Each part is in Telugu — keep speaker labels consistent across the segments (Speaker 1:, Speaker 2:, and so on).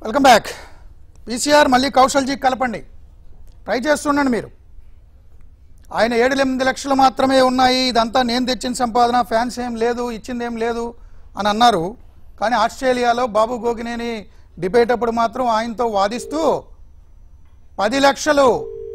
Speaker 1: వెల్కమ్ బ్యాక్ పీసీఆర్ మళ్ళీ కౌశల్జీ కలపండి ట్రై చేస్తుండండి మీరు ఆయన ఏడు ఎనిమిది లక్షలు మాత్రమే ఉన్నాయి ఇదంతా నేను తెచ్చిన సంపాదన ఫ్యాన్స్ ఏం లేదు ఇచ్చింది ఏం లేదు అని అన్నారు కానీ ఆస్ట్రేలియాలో బాబు గోగినేని డిబేట్ అప్పుడు మాత్రం ఆయనతో వాదిస్తూ పది లక్షలు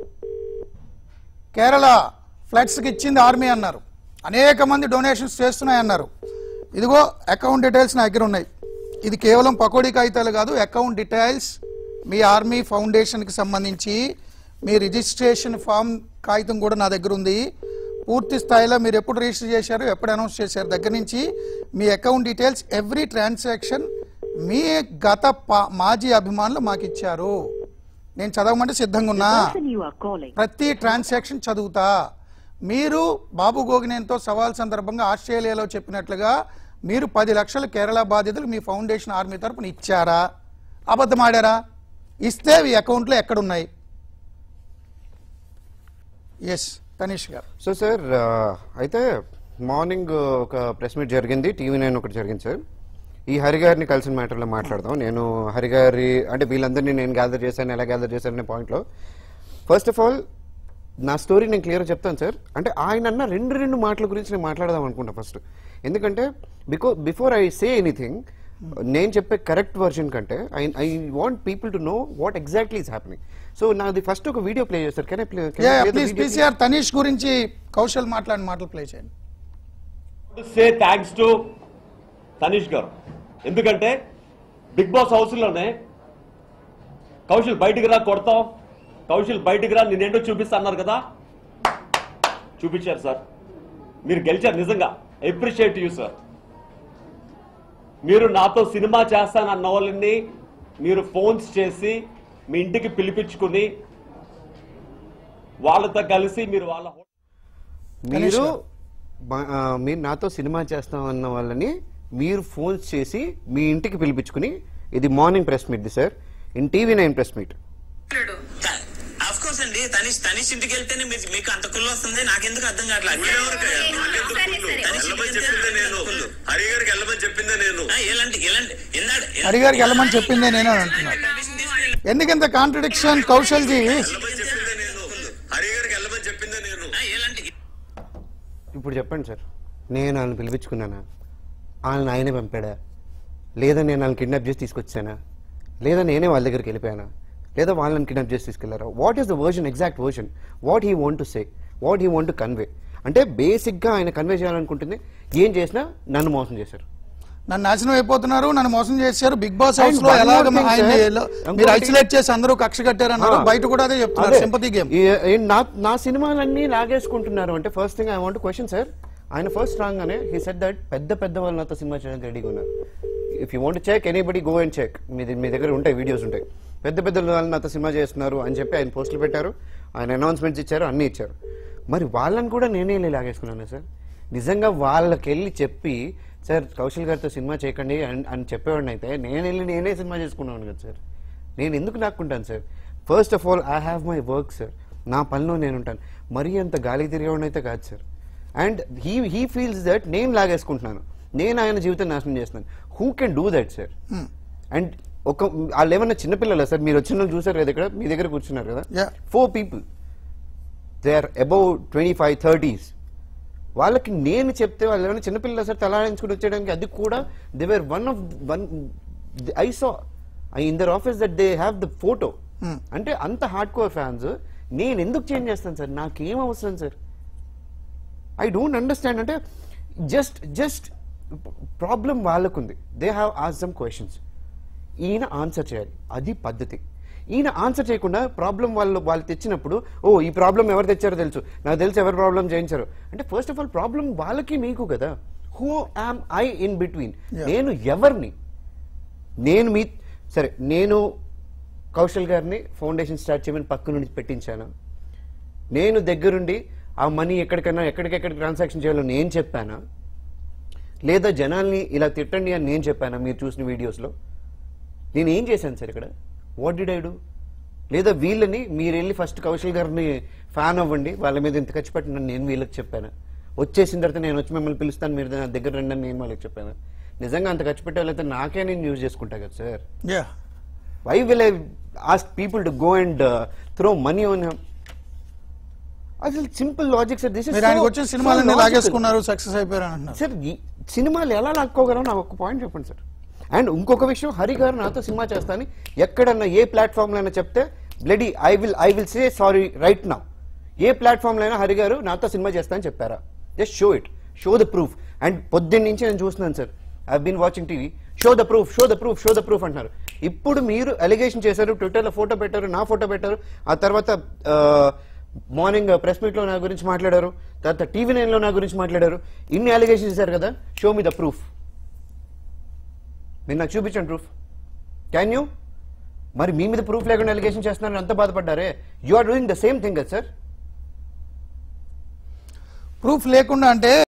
Speaker 1: కేరళ ఫ్లడ్స్కి ఇచ్చింది ఆర్మీ అన్నారు అనేక మంది డొనేషన్స్ చేస్తున్నాయి అన్నారు ఇదిగో అకౌంట్ డీటెయిల్స్ నా దగ్గర ఉన్నాయి ఇది కేవలం పకోడీ కాగితాలు కాదు అకౌంట్ డీటెయిల్స్ మీ ఆర్మీ ఫౌండేషన్కి సంబంధించి మీ రిజిస్ట్రేషన్ ఫామ్ కాగితం కూడా నా దగ్గర ఉంది పూర్తి స్థాయిలో మీరు ఎప్పుడు రిజిస్టర్ చేశారు ఎప్పుడు అనౌన్స్ చేశారు దగ్గర నుంచి మీ అకౌంట్ డీటెయిల్స్ ఎవ్రీ ట్రాన్సాక్షన్ మీ గత పా- మాజీ అభిమానులు మాకు ఇచ్చారు నేను చదవమంటే సిద్ధంగా ఉన్నా
Speaker 2: person you are calling.
Speaker 1: ప్రతి ట్రాన్సాక్షన్ చదువుతా మీరు బాబు గోగినేనితో సవాల్ సందర్భంగా ఆస్ట్రేలియాలో చెప్పినట్లుగా మీరు పది లక్షలు కేరళ బాధితులు మీ ఫౌండేషన్ ఆర్మీ తరపున ఇచ్చారా అబద్ధం ఆడారా ఇస్తే ఈ అకౌంట్లో ఎక్కడున్నాయి ఎస్ తనీష్ గారు
Speaker 3: సో సార్ ఆ, అయితే మార్నింగ్ ఒక ప్రెస్ మీట్ జరిగింది టీవీ నైన్ ఒకటి జరిగింది సార్ ఈ హరి గారిని కలిసిన మ్యాటర్లో మాట్లాడదాం నేను హరి గారి అంటే వీళ్ళందరినీ నేను గ్యాదర్ చేశాను ఎలా గ్యాదర్ చేశాను అనే పాయింట్లో ఫస్ట్ ఆఫ్ ఆల్ నా స్టోరీ నేను క్లియర్గా చెప్తాను సార్ అంటే ఆయన అన్న రెండు రెండు మాటల గురించి నేను మాట్లాడదాం అనుకుంటా ఫస్ట్ ఎందుకంటే because before I say anything నేను చెప్పే కరెక్ట్ వర్షన్ కంటే I I want people to know what exactly is happening so నాది ఫస్ట్ ఒక వీడియో ప్లే చేస్తారు can I play
Speaker 1: please PCR Tanish గురించి కౌశల్ మాట్లాడిన మాటలు ప్లే చేయండి
Speaker 4: సే థ్యాంక్స్ టు తనీష్ గారు ఎందుకంటే బిగ్ బాస్ హౌస్ లోనే కౌశల్ బయటికి రా కొడతాం కౌశల్ బయటికి రా నేనేంటో చూపిస్తా అన్నారు కదా చూపించారు సార్ మీరు గెలిచారు నిజంగా అప్రిషియేట్ యూ సార్ మీరు నాతో సినిమా చేస్తానన్న వాళ్ళని మీరు ఫోన్స్ చేసి మీ ఇంటికి పిలిపించుకుని వాళ్ళతో కలిసి మీరు వాళ్ళ హో-
Speaker 3: మీరు బ- ఆ, మీరు నాతో సినిమా చేస్తాం అన్న వాళ్ళని మీరు ఫోన్స్ చేసి మీ ఇంటికి పిలిపించుకుని ఇది మార్నింగ్ ప్రెస్ మీట్ ది sir in TV nine press meet
Speaker 5: of course అండి తనిష్ తనిష్ ఇంటికి వెళ్తేనే మీ- మీకు అంత కుళ్ళు వస్తుంది నాకెందుకు అర్థం కావట్లేదు తనిష్ ఇంటికి వెళ్తేనే
Speaker 6: నేను
Speaker 5: కుళ్ళు.
Speaker 6: హరి గారికి వెళ్ళమని చెప్పిందే నేను
Speaker 5: ఆ, ఎలాంటి ఎలాంటి ఎన్నాడు
Speaker 1: హరి గారికి వెళ్ళమని చెప్పిందే నేనే అంటున్నాను ఎందుకు ఇంత కాంట్రడిక్షన్ కౌశల్జీ
Speaker 6: వెళ్ళమని చెప్పిందే నేను హరి గారికి వెళ్ళమని చెప్పిందే నేను
Speaker 5: ఎలాంటి
Speaker 3: ఇప్పుడు చెప్పండి సార్ నేను వాళ్ళని పిలిపించుకున్నానా వాళ్ళని ఆయనే పంపాడా లేదా నేను వాళ్ళని కిడ్నాప్ చేసి తీసుకొచ్చానా లేదా నేనే వాళ్ళ దగ్గరికి వెళ్ళిపోయానా లేదా వాళ్ళని కిడ్నాప్ చేసి తీసుకెళ్లారా what is the version exact version what he want to say what he want to convey అంటే బేసిక్గా ఆయన కన్వే చేయాలనుకుంటుంది ఏం చేసినా నన్ను మోసం చేశారు
Speaker 1: నన్ను నాశనం అయిపోతున్నారు నన్ను మోసం చేశారు బిగ్ బాస్
Speaker 3: And
Speaker 1: హౌస్ లో
Speaker 3: one more
Speaker 1: ఎలాగ
Speaker 3: thing,
Speaker 1: ఆయన
Speaker 3: sir.
Speaker 1: ఎలా-
Speaker 3: ఇంకోటి-
Speaker 1: మీరు ఐసోలేట్ చేసి అందరూ కక్ష కట్టారన్నారు
Speaker 3: ఆ.
Speaker 1: బయట కూడా అదే చెప్తున్నారు
Speaker 3: అదే.
Speaker 1: సింపతి గేమ్
Speaker 3: ఈ- ఈ నా నా సినిమాలన్నీ లాగేసుకుంటున్నారు అంటే first thing I want question sir ఆయన ఫస్ట్ రాగానే హీ సెట్ దట్ పెద్ద పెద్ద వాళ్ళు నాతో సినిమా చేయడానికి రెడీగా ఉన్నారు if you want check anybody go and check మీ మీ దగ్గర ఉంటాయి వీడియోస్ ఉంటాయి పెద్ద పెద్ద వాళ్ళు నాతో సినిమా చేస్తున్నారు అని చెప్పి ఆయన పోస్టులు పెట్టారు ఆయన అనౌన్స్మెంట్స్ ఇచ్చారు అన్నీ ఇచ్చారు మరి వాళ్ళని కూడా నేనే వెళ్ళి లాగేసుకున్నాను సార్ నిజంగా వాళ్ళకి వెళ్ళి చెప్పి సార్ కౌశల్ గారితో సినిమా చేయకండి అని అని చెప్పేవాడిని అయితే నేను వెళ్ళి నేనే సినిమా చేసుకున్నాను కదా సార్ నేను ఎందుకు నాకుంటాను sir first of all I have my work sir నా పనిలో నేను ఉంటాను మరీ అంత గాలికి తిరిగేవాడిని అయితే కాదు sir and he he feels that నేను లాగేసుకుంటున్నాను నేను ఆయన జీవితం నాశనం చేస్తున్నాను who can do that sir and ఒక వాళ్ళు ఏమన్నా చిన్నపిల్లలా సార్ మీరు వచ్చిన వాళ్ళు చూసారు కదా ఇక్కడ మీ దగ్గర కూర్చున్నారు కదా
Speaker 1: Yeah.
Speaker 3: Four people they are above twenty five thirties వాళ్ళకి నేను చెప్తే వాళ్ళు ఏమైనా చిన్నపిల్లలు సార్ తలాడించుకుని వచ్చేయడానికి అది కూడా they were one of one I saw in their office that they have the photo అంటే అంత హార్డ్ కోర్ ఫ్యాన్స్ నేను ఎందుకు చేంజ్ చేస్తాను సార్ నాకేం అవసరం సార్ ఐ డోంట్ అండర్స్టాండ్ అంటే జస్ట్ జస్ట్ ప్రాబ్లం వాళ్ళకుంది they have as some questions ఈయన ఆన్సర్ చేయాలి అది పద్ధతి ఈయన ఆన్సర్ చేయకుండా ప్రాబ్లం వాళ్ళు వాళ్ళు తెచ్చినప్పుడు ఓ ఈ ప్రాబ్లం ఎవరు తెచ్చారో తెలుసు నాకు తెలుసు ఎవరు ప్రాబ్లం చేయించారు అంటే ఫస్ట్ ఆఫ్ ఆల్ ప్రాబ్లం వాళ్ళకి మీకు కదా who am I in between నేను ఎవరిని నేను మీ సరే నేను కౌశల్ గారిని ఫౌండేషన్ స్టార్ట్ చేయమని పక్క నుండి పెట్టించాను నేను దగ్గరుండి ఆ మనీ ఎక్కడికైనా ఎక్కడికెక్కడ ట్రాన్సాక్షన్ చేయాలో నేను చెప్పానా లేదా జనాల్ని ఇలా తిట్టండి అని నేను చెప్పానా మీరు చూసిన వీడియోస్లో నేను ఏం చేశాను సార్ ఇక్కడ వాట్ డిడ్ ఐ డూ లేదా వీళ్ళని మీరు వెళ్ళి ఫస్ట్ కౌశల్ గారిని ఫ్యాన్ అవ్వండి వాళ్ళ మీద ఇంత ఖర్చు పెట్టిన నేను వీళ్ళకి చెప్పాను వచ్చేసిన తర్వాత నేను వచ్చి మిమ్మల్ని పిలుస్తాను మీరు నా దగ్గర రండి అని నేను వాళ్ళకి చెప్పాను నిజంగా అంత ఖర్చు పెట్టే వాళ్ళైతే నాకే నేను యూజ్ చేసుకుంటా కదా sir
Speaker 1: yeah
Speaker 3: why will I ask people to go and throw money on అసలు సింపుల్ లాజిక్ సార్ దిస్
Speaker 1: మీరు ఆయనకు వచ్చిన సినిమాలన్నీ లాగేసుకున్నారు సక్సెస్ అయిపోయారు అని అంటున్నారు
Speaker 3: సార్ ఈ సినిమాలు ఎలా లాక్కోగలరో నాకు ఒక పాయింట్ చెప్పండి సార్ అండ్ ఇంకొక విషయం హరి గారు నాతో సినిమా చేస్తాను ఎక్కడన్నా ఏ ప్లాట్ఫామ్ అయినా చెప్తే bloody I will I will say sorry right now ఏ ప్లాట్ఫామ్ అయినా హరి గారు నాతో సినిమా చేస్తానని చెప్పారా just show it show the proof and పొద్దున్న నుంచి నేను చూస్తున్నాను sir I been watching TV show the proof show the proof show the proof అంటున్నారు ఇప్పుడు మీరు అలిగేషన్ చేశారు ట్విట్టర్లో ఫోటో పెట్టారు నా ఫోటో పెట్టారు ఆ తర్వాత మార్నింగ్ ప్రెస్ మీట్లో నా గురించి మాట్లాడారు తర్వాత టీవీ నైన్లో నా గురించి మాట్లాడారు ఇన్ని అలిగేషన్ చేశారు కదా షో మీ ద ప్రూఫ్ మీరు నాకు చూపించండి ప్రూఫ్ క్యాన్ యూ మరి మీ మీద ప్రూఫ్ లేకుండా అలిగేషన్ చేస్తున్నారని అంత బాధపడ్డారే you are doing the same thing కదా సార్
Speaker 1: ప్రూఫ్ లేకుండా అంటే